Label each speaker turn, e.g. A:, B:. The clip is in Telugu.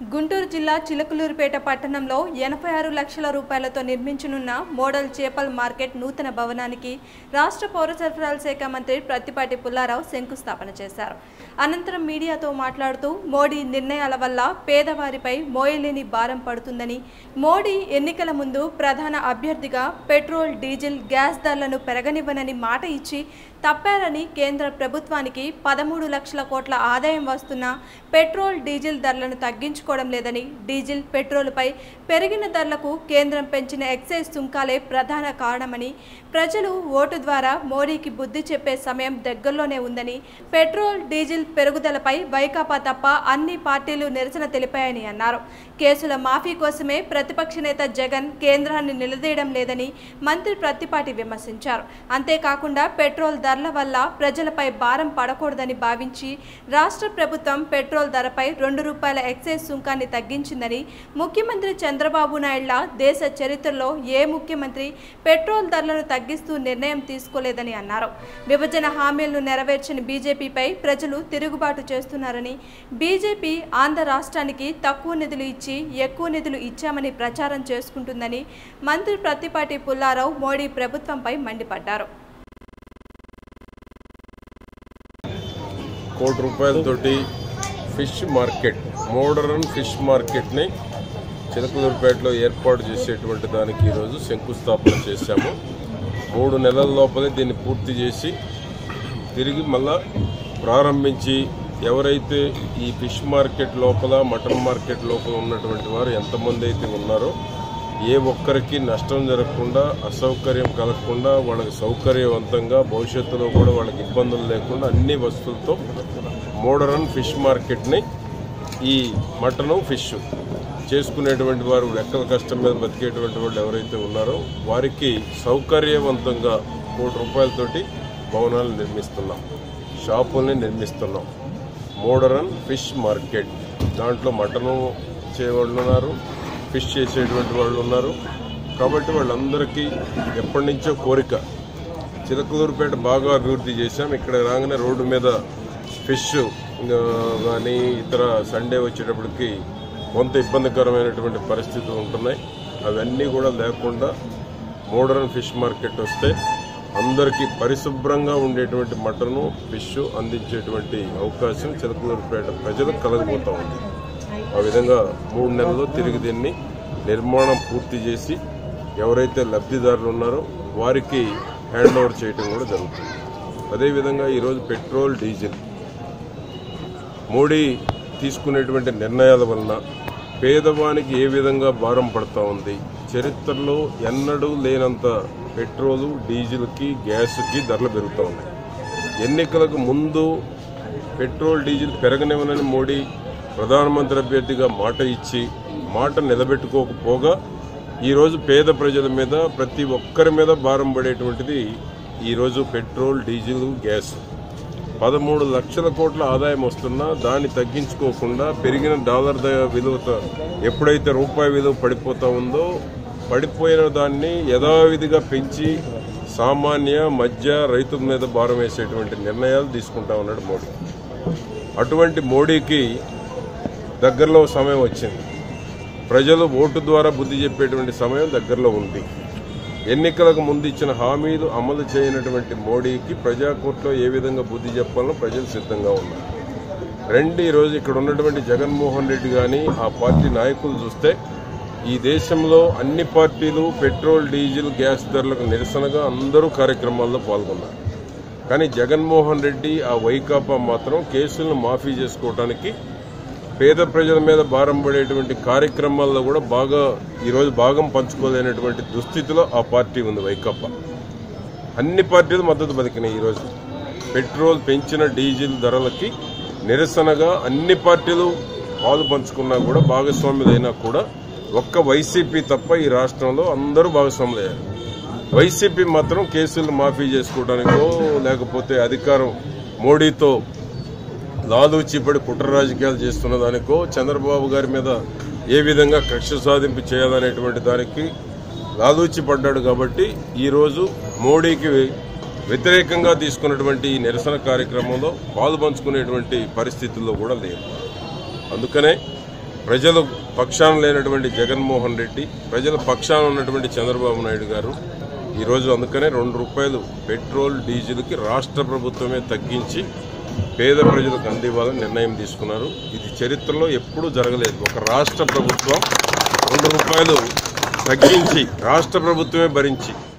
A: గుంటూరు జిల్లా చిలకలూరుపేట పట్టణంలో ఎనభై ఆరు లక్షల రూపాయలతో నిర్మించనున్న మోడల్ చేపల్ మార్కెట్ నూతన భవనానికి రాష్ట్ర పౌర సరఫరాల శాఖ మంత్రి ప్రత్తిపాటి పుల్లారావు శంకుస్థాపన చేశారు అనంతరం మీడియాతో మాట్లాడుతూ మోడీ నిర్ణయాల వల్ల పేదవారిపై మోయలేని భారం పడుతుందని మోడీ ఎన్నికల ముందు ప్రధాన అభ్యర్థిగా పెట్రోల్ డీజిల్ గ్యాస్ ధరలను పెరగనివ్వనని మాట ఇచ్చి తప్పారని కేంద్ర ప్రభుత్వానికి పదమూడు లక్షల కోట్ల ఆదాయం వస్తున్నా పెట్రోల్ డీజిల్ ధరలను తగ్గించుకోవడం లేదని డీజిల్ పెట్రోలుపై పెరిగిన ధరలకు కేంద్రం పెంచిన ఎక్సైజ్ సుంకాలే ప్రధాన కారణమని ప్రజలు ఓటు ద్వారా మోడీకి బుద్ధి చెప్పే సమయం దగ్గరలోనే ఉందని పెట్రోల్ డీజిల్ పెరుగుదలపై వైకాపా తప్ప అన్ని పార్టీలు నిరసన తెలిపాయని అన్నారు కేసుల మాఫీ కోసమే ప్రతిపక్ష నేత జగన్ కేంద్రాన్ని నిలదీయడం లేదని మంత్రి ప్రత్తిపాటి విమర్శించారు అంతేకాకుండా పెట్రోల్ ధరల వల్ల ప్రజలపై భారం పడకూడదని భావించి రాష్ట్ర ప్రభుత్వం పెట్రోల్ ధరపై రెండు రూపాయల ఎక్సైజ్ సుంకాన్ని తగ్గించిందని ముఖ్యమంత్రి చంద్రబాబు నాయుడుల దేశ చరిత్రలో ఏ ముఖ్యమంత్రి పెట్రోల్ ధరలను తగ్గిస్తూ నిర్ణయం తీసుకోలేదని అన్నారు విభజన హామీలను నెరవేర్చని బీజేపీపై ప్రజలు తిరుగుబాటు చేస్తున్నారని బీజేపీ ఆంధ్ర రాష్ట్రానికి తక్కువ నిధులు ఇచ్చి ఎక్కువ నిధులు ఇచ్చామని ప్రచారం చేసుకుంటుందని మంత్రి ప్రత్తిపాటి పుల్లారావు మోడీ ప్రభుత్వంపై మండిపడ్డారు
B: కోటి రూపాయలతోటి ఫిష్ మార్కెట్ మోడర్న్ ఫిష్ మార్కెట్ని చిలకలూరుపేటలో ఏర్పాటు చేసేటువంటి దానికి ఈరోజు శంకుస్థాపన చేశాము మూడు నెలల లోపలే దీన్ని పూర్తి చేసి తిరిగి మళ్ళా ప్రారంభించి ఎవరైతే ఈ ఫిష్ మార్కెట్ లోపల మటన్ మార్కెట్ లోపల ఉన్నటువంటి వారు ఎంతమంది అయితే ఉన్నారో ఏ ఒక్కరికి నష్టం జరగకుండా అసౌకర్యం కలగకుండా వాళ్ళకి సౌకర్యవంతంగా భవిష్యత్తులో కూడా వాళ్ళకి ఇబ్బందులు లేకుండా అన్ని వస్తువులతో మోడరన్ ఫిష్ మార్కెట్ని ఈ మటను ఫిష్ చేసుకునేటువంటి వారు లెక్కల కష్టం మీద బతికేటువంటి వాళ్ళు ఎవరైతే ఉన్నారో వారికి సౌకర్యవంతంగా కోటి రూపాయలతోటి భవనాలు నిర్మిస్తున్నాం షాపుల్ని నిర్మిస్తున్నాం మోడరన్ ఫిష్ మార్కెట్ దాంట్లో మటను చేసేవాళ్ళు ఉన్నారు ఫిష్ చేసేటువంటి వాళ్ళు ఉన్నారు కాబట్టి వాళ్ళందరికీ ఎప్పటి నుంచో కోరిక చిలకలూరుపేట బాగా అభివృద్ధి చేశాం ఇక్కడ రాగానే రోడ్డు మీద ఫిష్ కానీ ఇతర సండే వచ్చేటప్పటికి కొంత ఇబ్బందికరమైనటువంటి పరిస్థితులు ఉంటున్నాయి అవన్నీ కూడా లేకుండా మోడర్న్ ఫిష్ మార్కెట్ వస్తే అందరికీ పరిశుభ్రంగా ఉండేటువంటి మటను ఫిష్ అందించేటువంటి అవకాశం చిలకలూరుపేట ప్రజలకు కలగబోతా ఉంది ఆ విధంగా మూడు నెలల్లో తిరిగి దీన్ని నిర్మాణం పూర్తి చేసి ఎవరైతే లబ్ధిదారులు ఉన్నారో వారికి హ్యాండ్ ఓవర్ చేయడం కూడా జరుగుతుంది అదేవిధంగా ఈరోజు పెట్రోల్ డీజిల్ మోడీ తీసుకునేటువంటి నిర్ణయాల వలన పేదవానికి ఏ విధంగా భారం పడతా ఉంది చరిత్రలో ఎన్నడూ లేనంత పెట్రోలు డీజిల్కి గ్యాస్కి ధరలు పెరుగుతూ ఉన్నాయి ఎన్నికలకు ముందు పెట్రోల్ డీజిల్ పెరగనివ్వనని మోడీ ప్రధానమంత్రి అభ్యర్థిగా మాట ఇచ్చి మాట నిలబెట్టుకోకపోగా ఈరోజు పేద ప్రజల మీద ప్రతి ఒక్కరి మీద భారం పడేటువంటిది ఈరోజు పెట్రోల్ డీజిల్ గ్యాస్ పదమూడు లక్షల కోట్ల ఆదాయం వస్తున్నా దాన్ని తగ్గించుకోకుండా పెరిగిన డాలర్ ద- విలువతో ఎప్పుడైతే రూపాయి విలువ పడిపోతా ఉందో పడిపోయిన దాన్ని యథావిధిగా పెంచి సామాన్య మధ్య రైతుల మీద భారం వేసేటువంటి నిర్ణయాలు తీసుకుంటా ఉన్నాడు మోడీ అటువంటి మోడీకి దగ్గరలో సమయం వచ్చింది ప్రజలు ఓటు ద్వారా బుద్ధి చెప్పేటువంటి సమయం దగ్గరలో ఉంది ఎన్నికలకు ముందు ఇచ్చిన హామీలు అమలు చేయనటువంటి మోడీకి ప్రజాకోర్టులో ఏ విధంగా బుద్ధి చెప్పాలో ప్రజలు సిద్ధంగా ఉన్నారు రెండు ఈరోజు ఇక్కడ ఉన్నటువంటి జగన్మోహన్ రెడ్డి కానీ ఆ పార్టీ నాయకులు చూస్తే ఈ దేశంలో అన్ని పార్టీలు పెట్రోల్ డీజిల్ గ్యాస్ ధరలకు నిరసనగా అందరూ కార్యక్రమాల్లో పాల్గొన్నారు కానీ జగన్మోహన్ రెడ్డి ఆ వైకాపా మాత్రం కేసులను మాఫీ చేసుకోవడానికి పేద ప్రజల మీద భారం పడేటువంటి కార్యక్రమాల్లో కూడా బాగా ఈరోజు భాగం పంచుకోలేనటువంటి దుస్థితిలో ఆ పార్టీ ఉంది వైకాపా అన్ని పార్టీలు మద్దతు బతికినాయి ఈరోజు పెట్రోల్ పెంచిన డీజిల్ ధరలకి నిరసనగా అన్ని పార్టీలు పాలు పంచుకున్నా కూడా భాగస్వాములైనా కూడా ఒక్క వైసీపీ తప్ప ఈ రాష్ట్రంలో అందరూ భాగస్వాములయ్యారు వైసీపీ మాత్రం కేసులు మాఫీ చేసుకోవడానికో లేకపోతే అధికారం మోడీతో లాలూచిపడి కుట్ర రాజకీయాలు చేస్తున్న దానికో చంద్రబాబు గారి మీద ఏ విధంగా కక్ష సాధింపు చేయాలనేటువంటి దానికి లాలూచి పడ్డాడు కాబట్టి ఈరోజు మోడీకి వ్యతిరేకంగా తీసుకున్నటువంటి ఈ నిరసన కార్యక్రమంలో పాలు పంచుకునేటువంటి పరిస్థితుల్లో కూడా లేదు అందుకనే ప్రజల పక్షాన లేనటువంటి జగన్మోహన్ రెడ్డి ప్రజల పక్షాన ఉన్నటువంటి చంద్రబాబు నాయుడు గారు ఈరోజు అందుకనే రెండు రూపాయలు పెట్రోల్ డీజిల్కి రాష్ట్ర ప్రభుత్వమే తగ్గించి పేద ప్రజలకు అందివ్వాలని నిర్ణయం తీసుకున్నారు ఇది చరిత్రలో ఎప్పుడూ జరగలేదు ఒక రాష్ట్ర ప్రభుత్వం రెండు రూపాయలు తగ్గించి రాష్ట్ర ప్రభుత్వమే భరించి